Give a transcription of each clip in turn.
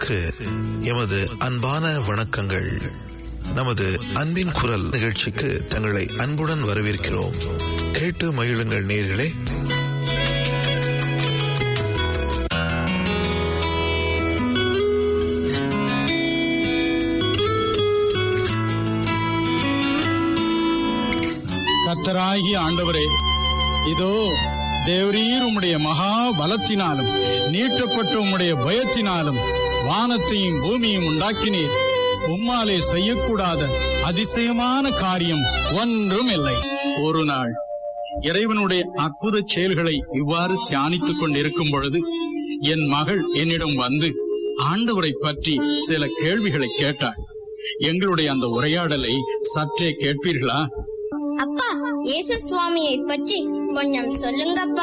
நேயர்களுக்கு எமது அன்பான வணக்கங்கள் நமது அன்பின் குரல் நிகழ்ச்சிக்கு தங்களை அன்புடன் வரவேற்கிறோம் கேட்டு மகிழுங்கள் நேயர்களே கத்தராகி ஆண்டவரே இதோ தேவரீர் உம்முடைய மகா பலத்தினாலும் நீட்டப்பட்ட உம்முடைய பயத்தினாலும் வானத்தையும் பூமியும் உண்டாக்கினீர் உம்மாலே செய்யக்கூடாத அதிசயமான காரியம் ஒன்றும் இல்லை ஒரு நாள் இறைவனுடைய அற்புத செயல்களை இவ்வாறு தியானித்துக் கொண்டிருக்கும் பொழுது என் மகள் என்னிடம் வந்து ஆண்டவரை பற்றி சில கேள்விகளை கேட்டாள் எங்களுடைய அந்த உரையாடலை சற்றே கேட்பீர்களா அப்பா இயேசு சுவாமியை பற்றி கொஞ்சம் சொல்லுங்கப்பா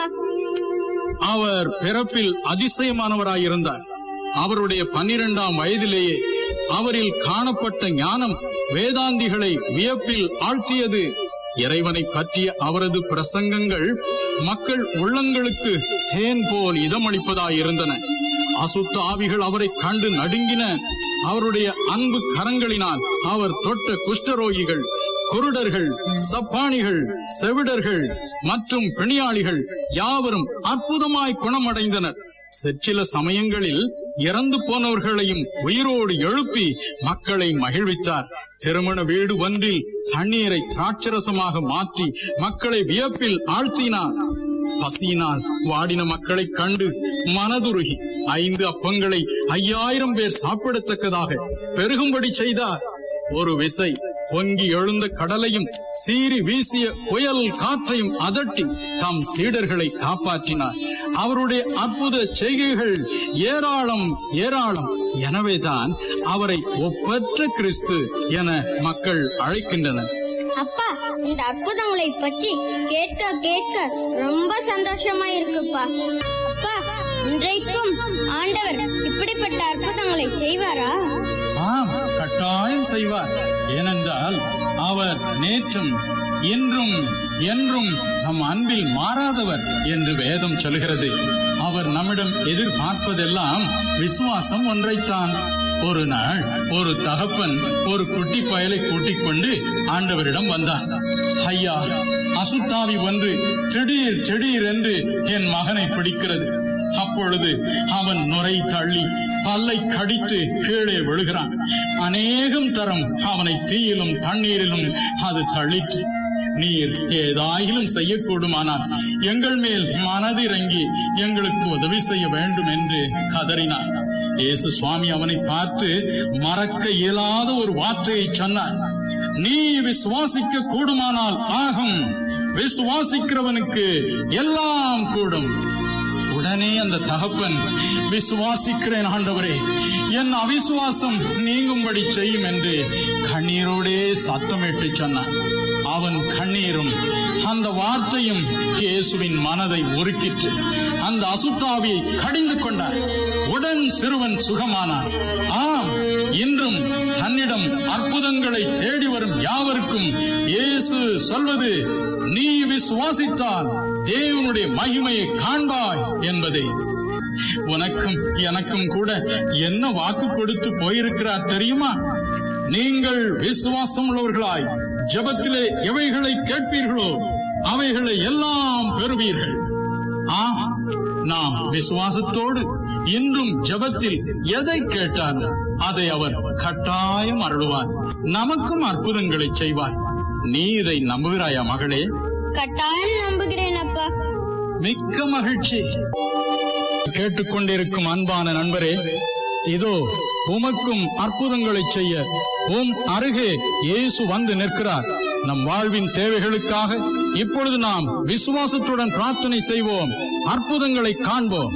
அவர் பிறப்பில் அதிசயமானவராயிருந்தார் அவருடைய பன்னிரெண்டாம் வயதிலேயே அவரில் காணப்பட்ட ஞானம் வேதாந்திகளை வியப்பில் ஆழ்த்தியது இறைவனை பற்றிய அவரது பிரசங்கங்கள் மக்கள் உள்ளங்களுக்கு தேன் போல் இதமளிப்பதாயிருந்தன அசுத்த ஆவிகள் அவரை கண்டு நடுங்கின அவருடைய அன்பு கரங்களினால் அவர் தொட்ட குஷ்டரோகிகள் குருடர்கள் சப்பானிகள் செவிடர்கள் மற்றும் பிணியாளிகள் யாவரும் அற்புதமாய் குணமடைந்தனர் சிற்சில சமயங்களில் இறந்து போனவர்களையும் உயிரோடு எழுப்பி மக்களை மகிழ்வித்தார் திருமண வீடு ஒன்றில் தண்ணீரை திராட்சரசமாக மாற்றி மக்களை வியப்பில் ஆழ்த்தினார் பசியினால் வாடின மக்களைக் கண்டு மனதுருகி ஐந்து அப்பங்களை ஐயாயிரம் பேர் சாப்பிடத்தக்கதாக பெருகும்படி செய்தார் ஒரு விசை பொங்கி எழுந்த கடலையும் சீறி வீசிய புயல் காற்றையும் அதட்டி தம் சீடர்களை காப்பாற்றினார் அவருடைய அற்புத செய்கைகள் ஏராளம் ஏராளம் எனவேதான் அவரை ஒப்பற்ற கிறிஸ்து என மக்கள் அழைக்கின்றனர் அப்பா இந்த அற்புதங்களை பற்றி கேட்க கேட்க ரொம்ப சந்தோஷமா இருக்குப்பா அப்பா இன்றைக்கும் ஆண்டவர் இப்படிப்பட்ட அற்புதங்களை செய்வாரா ஆம் கட்டாயம் செய்வார் ஏனென்றால் அவர் நேற்றும் இன்றும் என்றும் நம் அன்பில் மாறாதவர் என்று வேதம் சொல்கிறது அவர் நம்மிடம் எதிர்பார்ப்பதெல்லாம் விசுவாசம் ஒன்றைத்தான் ஒரு நாள் ஒரு தகப்பன் ஒரு குட்டி பயலை கூட்டிக் கொண்டு ஆண்டவரிடம் வந்தான் ஐயா அசுத்தாவி ஒன்று திடீர் திடீர் என்று என் மகனை பிடிக்கிறது அப்பொழுது அவன் நுரை தள்ளி பல்லை கடித்து கீழே விழுகிறான் அநேகம் தரம் அவனை தீயிலும் தண்ணீரிலும் அது தள்ளிற்று நீர் ஏதாயிலும் செய்யக்கூடுமானால் எங்கள் மேல் மனதிறங்கி எங்களுக்கு உதவி செய்ய வேண்டும் என்று கதறினான் இயேசு சுவாமி அவனை பார்த்து மறக்க இயலாத ஒரு வார்த்தையை சொன்னார் நீ விசுவாசிக்க கூடுமானால் ஆகும் விசுவாசிக்கிறவனுக்கு எல்லாம் கூடும் உடனே அந்த தகப்பன் விசுவாசிக்கிறேன் ஆண்டவரே என் அவிசுவாசம் நீங்கும்படி செய்யும் என்று கண்ணீரோடே சத்தமிட்டு சொன்னான் அவன் கண்ணீரும் அந்த வார்த்தையும் இயேசுவின் மனதை உருக்கிற்று அந்த அசுத்தாவியை கடிந்து கொண்டார் உடன் சிறுவன் சுகமானான் ஆம் இன்றும் தன்னிடம் அற்புதங்களை தேடி வரும் யாவருக்கும் இயேசு சொல்வது நீ விசுவாசித்தால் தேவனுடைய மகிமையை காண்பாய் என்பதே உனக்கும் எனக்கும் கூட என்ன வாக்கு கொடுத்து போயிருக்கிறார் தெரியுமா நீங்கள் விசுவாசம் உள்ளவர்களாய் ஜபத்திலே எவைகளை கேட்பீர்களோ அவைகளை எல்லாம் பெறுவீர்கள் ஆ நாம் விசுவாசத்தோடு இன்றும் ஜபத்தில் எதை கேட்டாலும் அதை அவர் கட்டாயம் அருளுவார் நமக்கும் அற்புதங்களை செய்வார் நீ இதை நம்புகிறாயா மகளே கட்டாயம் நம்புகிறேன் அப்பா மிக்க மகிழ்ச்சி கேட்டுக்கொண்டிருக்கும் அன்பான நண்பரே இதோ உமக்கும் அற்புதங்களை செய்ய உம் அருகே இயேசு வந்து நிற்கிறார் நம் வாழ்வின் தேவைகளுக்காக இப்பொழுது நாம் விசுவாசத்துடன் பிரார்த்தனை செய்வோம் அற்புதங்களை காண்போம்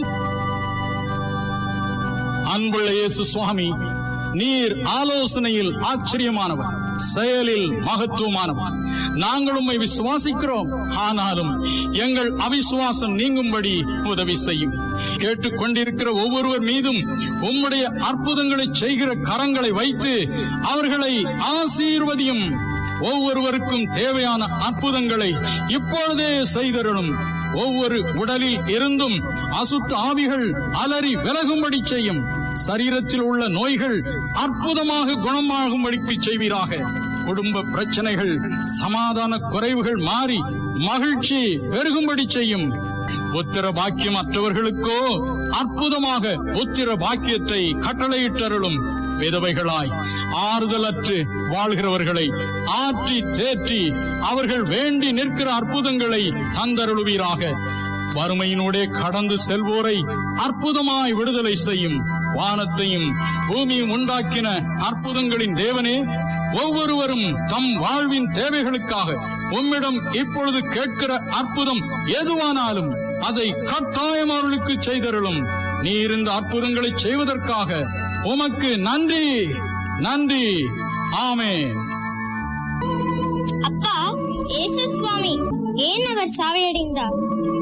அன்புள்ள இயேசு சுவாமி நீர் ஆலோசனையில் ஆச்சரியமானவர் செயலில் மகத்துவமானவர் நாங்கள் உம்மை விசுவாசிக்கிறோம் ஆனாலும் எங்கள் அவிசுவாசம் நீங்கும்படி உதவி செய்யும் கேட்டுக்கொண்டிருக்கிற ஒவ்வொருவர் மீதும் உம்முடைய அற்புதங்களை செய்கிற கரங்களை வைத்து அவர்களை ஆசீர்வதியும் ஒவ்வொருவருக்கும் தேவையான அற்புதங்களை இப்பொழுதே செய்தருளும் ஒவ்வொரு உடலில் இருந்தும் அசுத்த ஆவிகள் அலறி விலகும்படி செய்யும் சரீரத்தில் உள்ள நோய்கள் அற்புதமாக குணமாகும்படிக்கு செய்வீராக குடும்ப பிரச்சனைகள் சமாதான குறைவுகள் மாறி மகிழ்ச்சி பெருகும்படி செய்யும் புத்திர பாக்கியம் அற்றவர்களுக்கோ அற்புதமாக புத்திர பாக்கியத்தை கட்டளையிட்டருளும் விதவைகளாய் ஆறுதலற்று வாழ்கிறவர்களை ஆற்றி தேற்றி அவர்கள் வேண்டி நிற்கிற அற்புதங்களை தந்தருளுவீராக வறுமையினூடே கடந்து செல்வோரை அற்புதமாய் விடுதலை செய்யும் வானத்தையும் பூமியும் உண்டாக்கின அற்புதங்களின் தேவனே ஒவ்வொருவரும் தம் வாழ்வின் தேவைகளுக்காக உம்மிடம் இப்பொழுது கேட்கிற அற்புதம் எதுவானாலும் அதை கட்டாயம் அவர்களுக்கு செய்தருளும் நீர் இந்த அற்புதங்களை செய்வதற்காக உமக்கு நன்றி நன்றி ஆமென் அப்பா இயேசு சுவாமி ஏன் அவர் சாவையடைந்தார்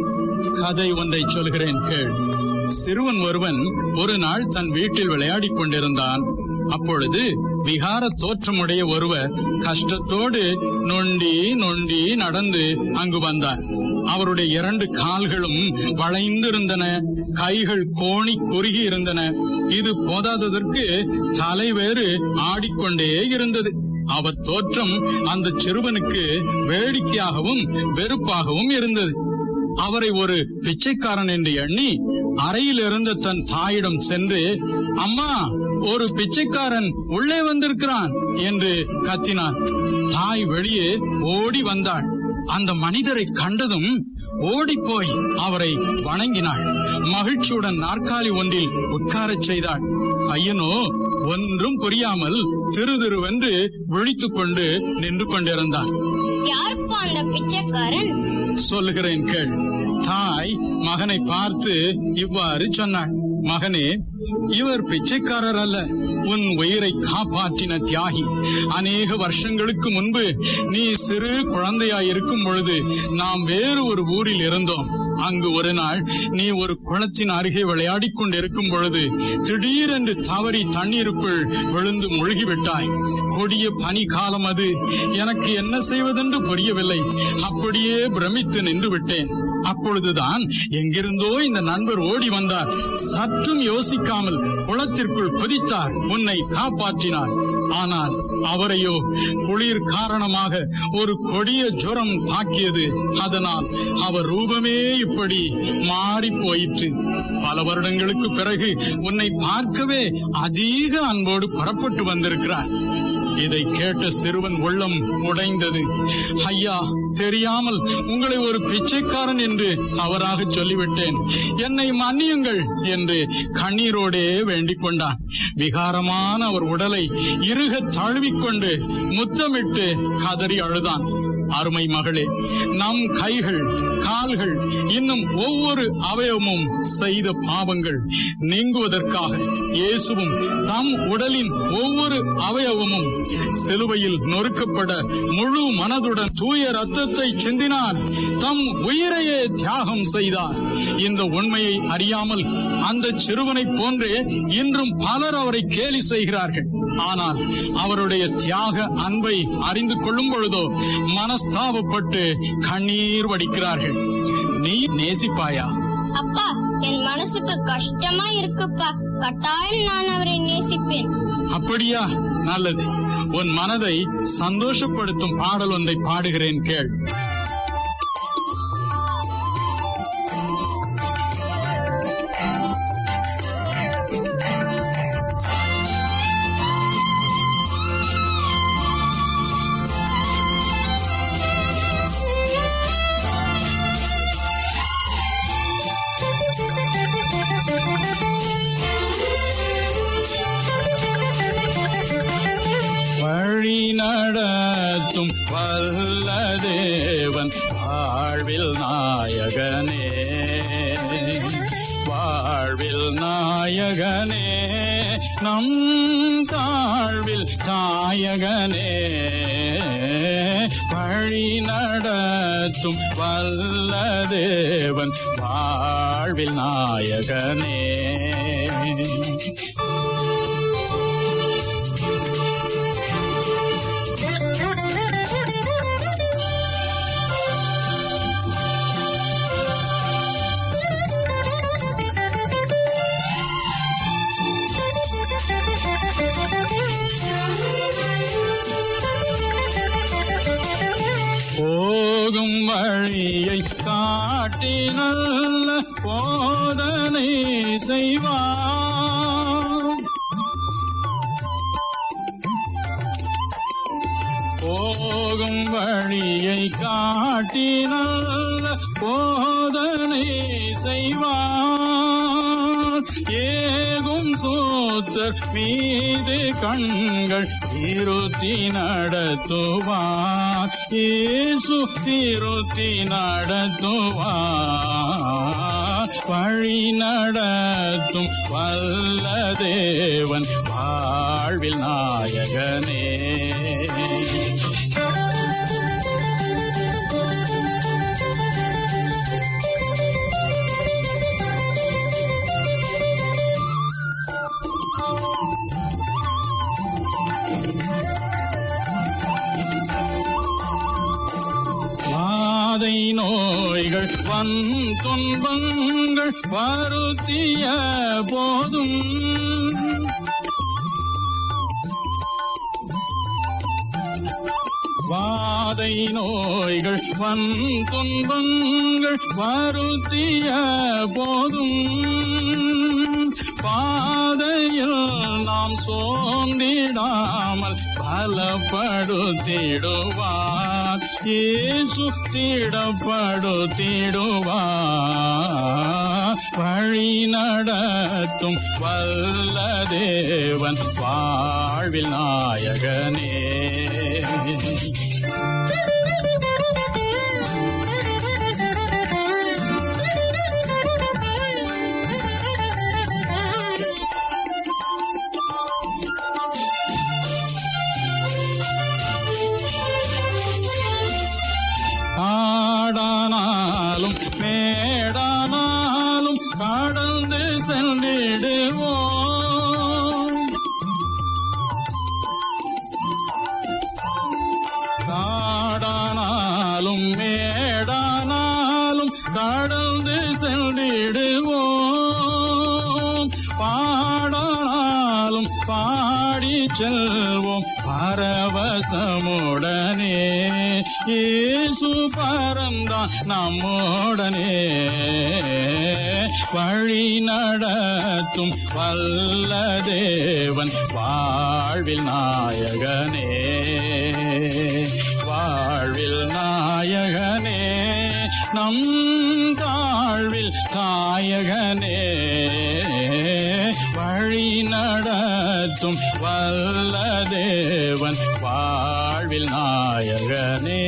கதை ஒன்றை சொல்கிறேன் கேள் சிறுவன் ஒருவன் ஒரு நாள் தன் வீட்டில் விளையாடிக் கொண்டிருந்தான் அப்பொழுது விகார தோற்றமுடைய ஒருவர் கஷ்டத்தோடு நொண்டி நொண்டி நடந்து அங்கு வந்தார் அவருடைய இரண்டு கால்களும் வளைந்திருந்தன கைகள் கோணி குறுகி இருந்தன இது போதாததற்கு தலை வேறு ஆடிக்கொண்டே இருந்தது அவர் தோற்றம் அந்த சிறுவனுக்கு வேடிக்கையாகவும் வெறுப்பாகவும் இருந்தது அவரை ஒரு பிச்சைக்காரன் என்று எண்ணி அறையில் இருந்த தன் தாயிடம் சென்று அம்மா ஒரு பிச்சைக்காரன் உள்ளே வந்திருக்கிறான் என்று கத்தினார் தாய் வெளியே ஓடி வந்தாள் அந்த மனிதரை கண்டதும் ஓடிப்போய் அவரை வணங்கினாள் மகிழ்ச்சியுடன் நாற்காலி ஒன்றில் உட்காரச் செய்தாள் ஐயனோ ஒன்றும் புரியாமல் திரு திருவென்று விழித்துக் கொண்டு நின்று கொண்டிருந்தான் யாருப்பா அந்த பிச்சைக்காரன் சொல்லுகிறேன் கேள் தாய் மகனை பார்த்து இவ்வாறு சொன்னாள் மகனே இவர் பிச்சைக்காரர் அல்ல உன் உயிரை காப்பாற்றின தியாகி அநேக வருஷங்களுக்கு முன்பு நீ சிறு குழந்தையாய் இருக்கும் பொழுது நாம் வேறு ஒரு ஊரில் இருந்தோம் அங்கு ஒரு நாள் நீ ஒரு குளத்தின் அருகே விளையாடிக் கொண்டிருக்கும் பொழுது திடீரென்று தவறி தண்ணீருக்குள் விழுந்து மூழ்கிவிட்டாய் கொடிய பனி காலம் அது எனக்கு என்ன செய்வதென்று புரியவில்லை அப்படியே பிரமித்து நின்று விட்டேன் அப்பொழுதுதான் எங்கிருந்தோ இந்த நண்பர் ஓடி வந்தார் சற்றும் யோசிக்காமல் குளத்திற்குள் குதித்தார் உன்னை காப்பாற்றினார் ஆனால் அவரையோ குளிர் காரணமாக ஒரு கொடிய ஜுரம் தாக்கியது அதனால் அவர் ரூபமே இப்படி மாறி போயிற்று பல வருடங்களுக்கு பிறகு உன்னை பார்க்கவே அதிக அன்போடு புறப்பட்டு வந்திருக்கிறார் இதை கேட்ட சிறுவன் உள்ளம் உடைந்தது ஐயா தெரியாமல் உங்களை ஒரு பிச்சைக்காரன் என்று தவறாக சொல்லிவிட்டேன் என்னை மன்னியுங்கள் என்று கண்ணீரோடே வேண்டிக் கொண்டான் விகாரமான அவர் உடலை இறுக தழுவிக்கொண்டு முத்தமிட்டு கதறி அழுதான் அருமை மகளே நம் கைகள் கால்கள் இன்னும் ஒவ்வொரு அவயவமும் செய்த பாவங்கள் நீங்குவதற்காக இயேசுவும் தம் உடலின் ஒவ்வொரு அவயவமும் சிலுவையில் நொறுக்கப்பட முழு மனதுடன் தூய ரத்தத்தை சிந்தினார் தம் உயிரையே தியாகம் செய்தார் இந்த உண்மையை அறியாமல் அந்த சிறுவனைப் போன்றே இன்றும் பலர் அவரை கேலி செய்கிறார்கள் ஆனால் அவருடைய தியாக அன்பை அறிந்து கொள்ளும் பொழுதோ மனஸ்தாபப்பட்டு கண்ணீர் வடிக்கிறார்கள் நீ நேசிப்பாயா அப்பா என் மனசுக்கு கஷ்டமா இருக்குப்பா கட்டாயம் நான் அவரை நேசிப்பேன் அப்படியா நல்லது உன் மனதை சந்தோஷப்படுத்தும் பாடல் ஒன்றை பாடுகிறேன் கேள் வழி நடத்தும் வல்ல தேவன் வாழ்வில் நாயகனே வாழ்வில் நாயகனே நம் தாழ்வில் தாயகனே வழி நடத்தும் வல்ல தேவன் வாழ்வில் நாயகனே போகும் வழியை காட்டி நல்ல போதனை செய்வார் போகும் வழியை காட்டி நல்ல போதனை செய்வார் ஏகும் சூத்தர் மீது கண்கள் இருத்தி நடத்துவார் ஏசு திருத்தி நடத்துவார் வழி நடத்தும் வல்ல தேவன் வாழ்வில் நாயகனே வாதை நோய்கள் வன் துன்பங்கள் வருத்திய போதும் வாதை நோய்கள் வன் துன்பங்கள் வருத்திய போதும் பாதையில் நாம் சோர்ந்திடாமல் பலப்படுத்திடுவார் இயேசு திடப்படுத்திடுவார் வழி நடத்தும் வல்ல தேவன் வாழ்வில் நாயகனே காடானாலும் மேடானாலும் கடந்து சென்றிடுவோம் காடானாலும் மேடானாலும் கடந்து சென்றிடுவோம் பாடானாலும் பாடி செல்வோம் பரவசமுடனே இயேசு பரந்தான் நம்முடனே வழி நடத்தும் வல்ல தேவன் வாழ்வில் நாயகனே வாழ்வில் நாயகனே நம் தாழ்வில் தாயகனே வழி நடத்தும் வல்ல தேவன் வாழ்வில் நாயகனே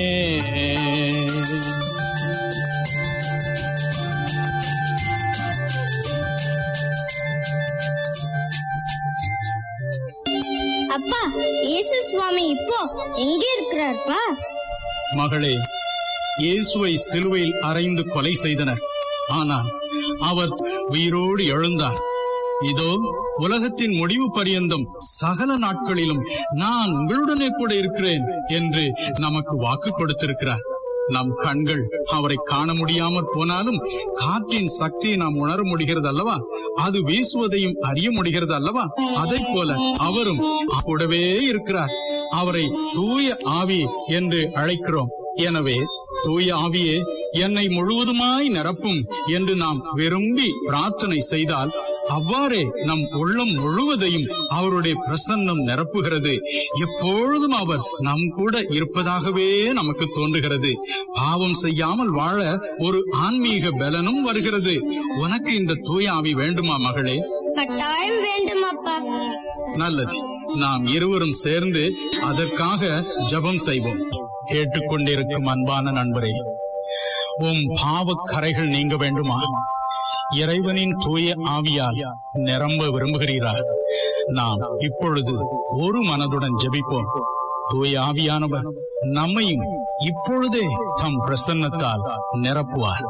அப்பா இயேசு சுவாமி இப்போ எங்க இருக்கிறார்ப்பா மகளே இயேசுவை சிலுவையில் அறைந்து கொலை செய்தனர் ஆனால் அவர் உயிரோடு எழுந்தார் இதோ உலகத்தின் முடிவு பரியந்தம் சகல நாட்களிலும் நான் உங்களுடனே கூட இருக்கிறேன் என்று நமக்கு வாக்கு கொடுத்திருக்கிறார் நம் கண்கள் அவரை காண முடியாமற் போனாலும் காற்றின் சக்தியை நாம் உணர முடிகிறது அல்லவா அது வீசுவதையும் அறிய முடிகிறது அல்லவா அதை போல அவரும் கூடவே இருக்கிறார் அவரை தூய ஆவி என்று அழைக்கிறோம் எனவே தூய ஆவியே என்னை முழுவதுமாய் நிரப்பும் என்று நாம் விரும்பி பிரார்த்தனை செய்தால் அவ்வாறே நம் உள்ளம் முழுவதையும் அவருடைய பிரசன்னம் நிரப்புகிறது எப்பொழுதும் அவர் நம் கூட இருப்பதாகவே நமக்கு தோன்றுகிறது பாவம் செய்யாமல் வாழ ஒரு ஆன்மீக பலனும் வருகிறது உனக்கு இந்த தூய ஆவி வேண்டுமா மகளே கட்டாயம் வேண்டும் அப்பா நல்லது நாம் இருவரும் சேர்ந்து அதற்காக ஜெபம் செய்வோம் கேட்டுக்கொண்டிருக்கும் அன்பான நண்பரே உம் பாவக் கரைகள் நீங்க வேண்டுமா இறைவனின் தூய ஆவியால் நிரம்ப விரும்புகிறீரா நாம் இப்பொழுது ஒரு மனதுடன் ஜெபிப்போம் தூய ஆவியானவர் நம்மையும் இப்பொழுதே தம் பிரசன்னத்தால் நிரப்புவார்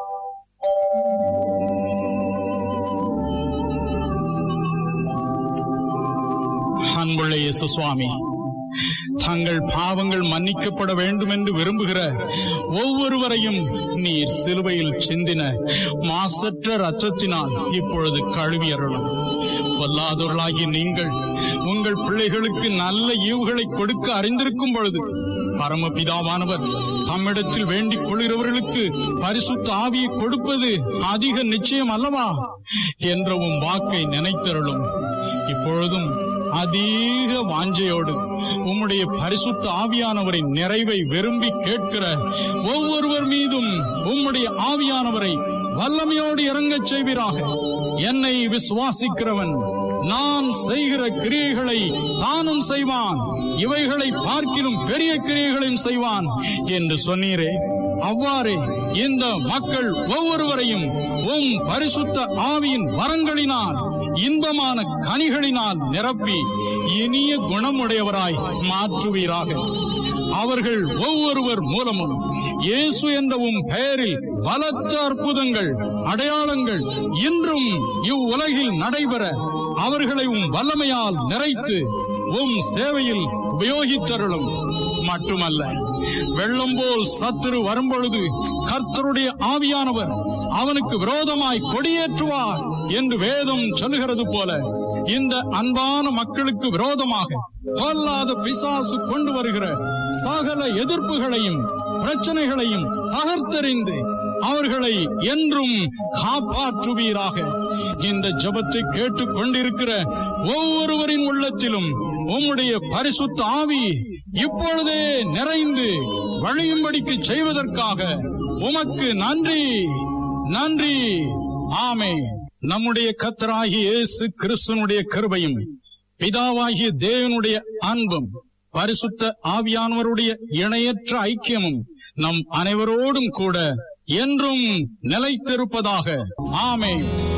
அன்புள்ள இயேசு சுவாமி தங்கள் பாவங்கள் மன்னிக்கப்பட வேண்டும் என்று விரும்புகிற ஒவ்வொருவரையும் நீர் சிலுவையில் சிந்தின மாசற்ற ரத்தத்தினால் இப்பொழுது கழுவி அருளும் பொல்லாதவர்களாகிய நீங்கள் உங்கள் பிள்ளைகளுக்கு நல்ல ஈவுகளை கொடுக்க அறிந்திருக்கும் பொழுது பரமபிதாவானவர் தம்மிடத்தில் வேண்டிக் கொள்கிறவர்களுக்கு பரிசுத்த ஆவியை கொடுப்பது அதிக நிச்சயம் அல்லவா என்ற உம் வாக்கை நினைத்தருளும் இப்பொழுதும் அதிக வாஞ்சையோடு உம்முடைய பரிசுத்த ஆவியானவரின் நிறைவை விரும்பி கேட்கிற ஒவ்வொருவர் மீதும் உம்முடைய ஆவியானவரை வல்லமையோடு இறங்கச் செய்வீராக என்னை விசுவாசிக்கிறவன் நான் செய்கிற கிரியைகளை தானும் செய்வான் இவைகளை பார்க்கிலும் பெரிய கிரியைகளையும் செய்வான் என்று சொன்னீரே அவ்வாறே இந்த மக்கள் ஒவ்வொருவரையும் உம் பரிசுத்த ஆவியின் வரங்களினால் இன்பமான கனிகளினால் நிரப்பி இனிய குணமுடையவராய் மாற்றுவீராக அவர்கள் ஒவ்வொருவர் மூலமும் இயேசு என்ற உம் பெயரில் பலத்த அற்புதங்கள் அடையாளங்கள் இன்றும் இவ்வுலகில் நடைபெற அவர்களை உம் வல்லமையால் நிறைத்து உம் சேவையில் உபயோகித்தருளும் மட்டுமல்ல வெள்ளம் போல் சத்துரு வரும்பொழுது கர்த்தருடைய ஆவியானவர் அவனுக்கு விரோதமாய் கொடியேற்றுவார் என்று வேதம் சொல்லுகிறது போல இந்த அன்பான மக்களுக்கு விரோதமாக பொல்லாத பிசாசு கொண்டு வருகிற சகல எதிர்ப்புகளையும் பிரச்சனைகளையும் தகர்த்தெறிந்து அவர்களை என்றும் காப்பாற்றுவீராக இந்த ஜபத்தை கேட்டுக் கொண்டிருக்கிற ஒவ்வொருவரின் உள்ளத்திலும் உம்முடைய பரிசுத்த ஆவி இப்பொழுதே நிறைந்து வழியும்படிக்கு செய்வதற்காக உமக்கு நன்றி நன்றி ஆமே நம்முடைய கத்தராகிய இயேசு கிறிஸ்துனுடைய கிருபையும் பிதாவாகிய தேவனுடைய அன்பும் பரிசுத்த ஆவியானவருடைய இணையற்ற ஐக்கியமும் நம் அனைவரோடும் கூட என்றும் நிலைத்திருப்பதாக ஆமே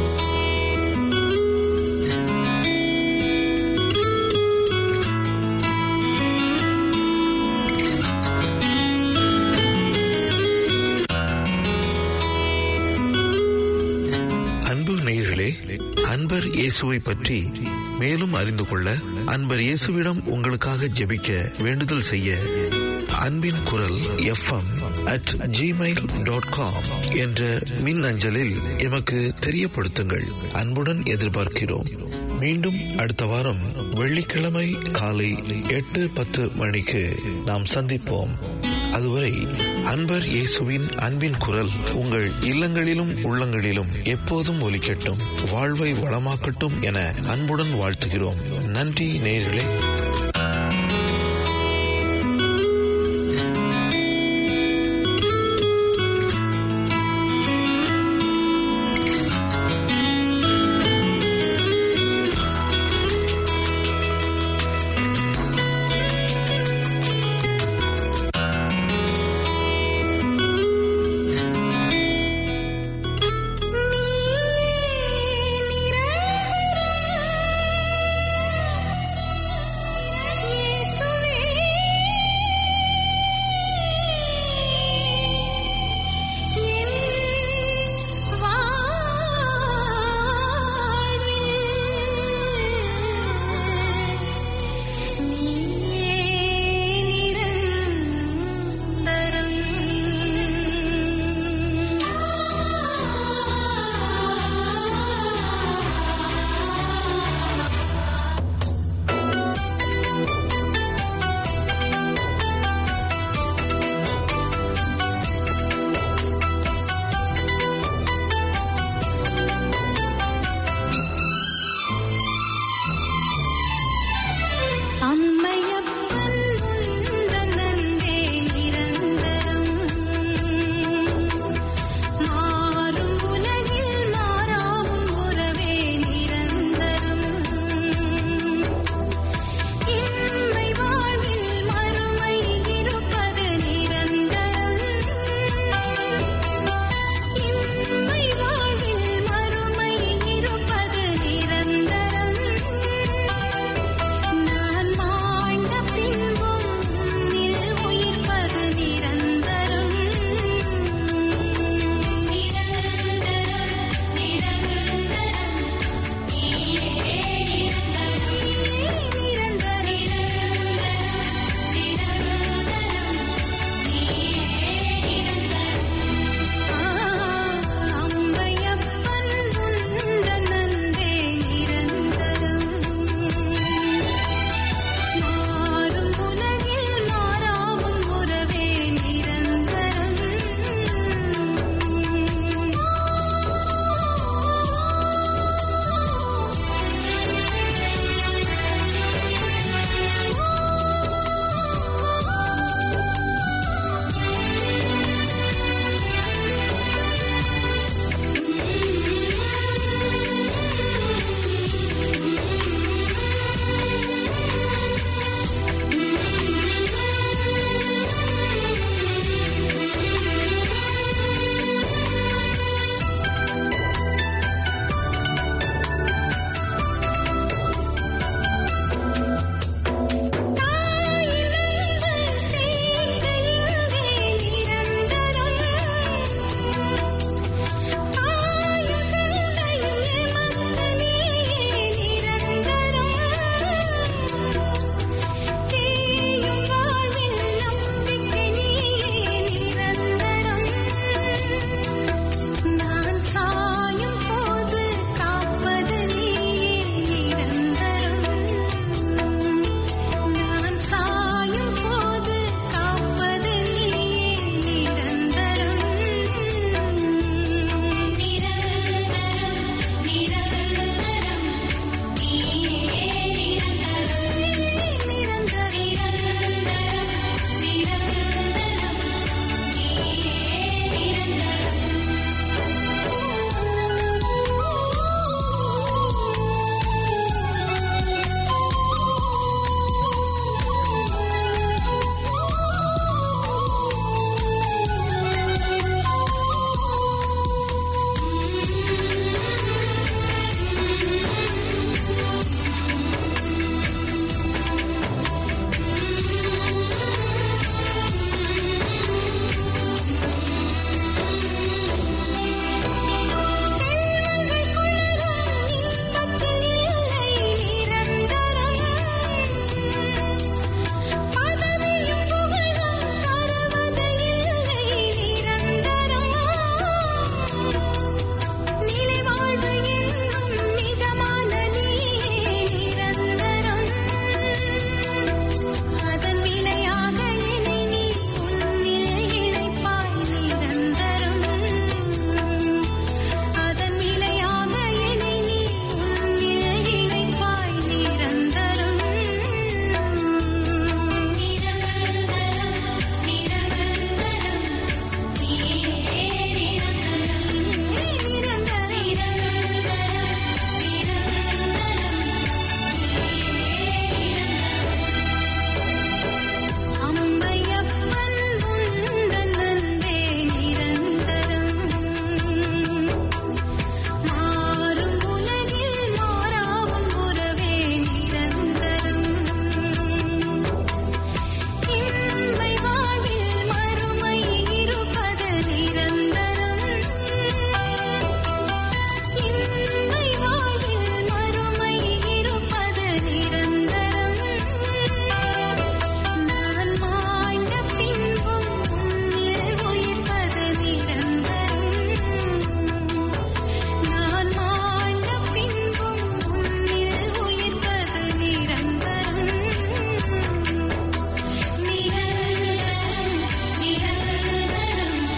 அன்பு நேயர்களே அன்பர் இயேசுவை பற்றி மேலும் அறிந்து கொள்ள அன்பர் இயேசுவிடம் உங்களுக்காக ஜெபிக்க வேண்டுதல் செய்ய அன்பின் குரல் FM at Gmail dot com என்ற மின் அஞ்சலில் எமக்கு தெரியப்படுத்துங்கள் அன்புடன் எதிர்பார்க்கிறோம் மீண்டும் அடுத்த வாரம் வெள்ளிக்கிழமை காலை எட்டு பத்து மணிக்கு நாம் சந்திப்போம் அதுவரை அன்பர் இயேசுவின் அன்பின் குரல் உங்கள் இல்லங்களிலும் உள்ளங்களிலும் எப்போதும் ஒலிக்கட்டும் வாழ்வை வளமாக்கட்டும் என அன்புடன் வாழ்த்துகிறோம் நன்றி நேயர்களே